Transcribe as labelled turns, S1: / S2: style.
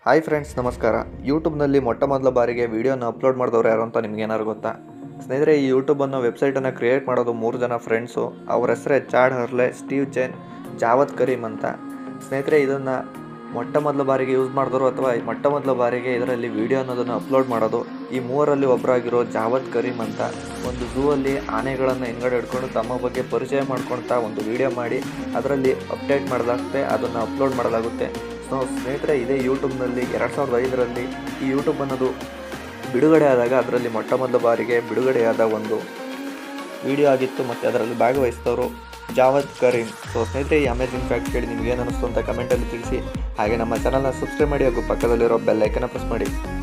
S1: hi friends ನಮಸ್ಕಾರ ಯೂಟ್ಯೂಬ್ನಲ್ಲಿ ಮೊಟ್ಟ ಮೊದಲ ಬಾರಿಗೆ ವಿಡಿಯೋನ ಅಪ್ಲೋಡ್ ಮಾಡಿದವ್ರು ಯಾರು ಅಂತ ನಿಮ್ಗೆ ಏನಾದ್ರು ಗೊತ್ತಾ ಸ್ನೇಹಿತರೆ ಈ ಯೂಟ್ಯೂಬನ್ನು ವೆಬ್ಸೈಟನ್ನು ಕ್ರಿಯೇಟ್ ಮಾಡೋದು ಮೂರು ಜನ ಫ್ರೆಂಡ್ಸು ಅವ್ರ ಹೆಸರೇ Chad Hurley Steve Chen Jawed Karim ಅಂತ ಸ್ನೇಹಿತರೆ ಇದನ್ನು ಮೊಟ್ಟ ಮೊದಲ ಬಾರಿಗೆ ಯೂಸ್ ಮಾಡಿದವರು ಅಥವಾ ಮೊಟ್ಟ ಮೊದಲ ಬಾರಿಗೆ ಇದರಲ್ಲಿ ವಿಡಿಯೋ ಅನ್ನೋದನ್ನು ಅಪ್ಲೋಡ್ ಮಾಡೋದು ಈ ಮೂವರಲ್ಲಿ ಒಬ್ಬರಾಗಿರೋ ಜಾವದ್ ಕರೀಮ್ ಅಂತ ಒಂದು ಝೂ ಅಲ್ಲಿ ಆನೆಗಳನ್ನು ಹಿಂಗಡೆ ಹಿಡ್ಕೊಂಡು ತಮ್ಮ ಬಗ್ಗೆ ಪರಿಚಯ ಮಾಡ್ಕೊಳ್ತಾ ಒಂದು ವಿಡಿಯೋ ಮಾಡಿ ಅದರಲ್ಲಿ ಅಪ್ಡೇಟ್ ಮಾಡಲಾಗುತ್ತೆ ಅದನ್ನು ಅಪ್ಲೋಡ್ ಮಾಡಲಾಗುತ್ತೆ ಸೊ ಸ್ನೇಹಿತರೆ ಇದೇ ಯೂಟ್ಯೂಬ್ನಲ್ಲಿ ಎರಡು ಸಾವಿರದ ಐದರಲ್ಲಿ ಈ ಯೂಟ್ಯೂಬ್ ಅನ್ನೋದು ಬಿಡುಗಡೆ ಆದಾಗ ಅದರಲ್ಲಿ ಮೊಟ್ಟ ಮೊದಲ ಬಾರಿಗೆ ಬಿಡುಗಡೆಯಾದ ಒಂದು ವಿಡಿಯೋ ಆಗಿತ್ತು ಮತ್ತು ಅದರಲ್ಲಿ ಭಾಗವಹಿಸಿದವರು ಜಾವದ್ ಕರೀಮ್ ಸೊ ಸ್ನೇಹಿತರೆ ಈ ಅಮೇಜಿಂಗ್ ಫ್ಯಾಕ್ಟ್ ಕೇಳಿ ನಿಮ್ಗೆ ಏನು ಅನ್ನಿಸ್ತು ಅಂತ ಕಮೆಂಟಲ್ಲಿ ತಿಳಿಸಿ ಹಾಗೆ ನಮ್ಮ ಚಾನಲ್ನ ಸಬ್ಸ್ಕ್ರೈಬ್ ಮಾಡಿ ಹಾಗೂ ಪಕ್ಕದಲ್ಲಿರೋ ಬೆಲ್ ಐಕನ್ನ ಪ್ರೆಸ್ ಮಾಡಿ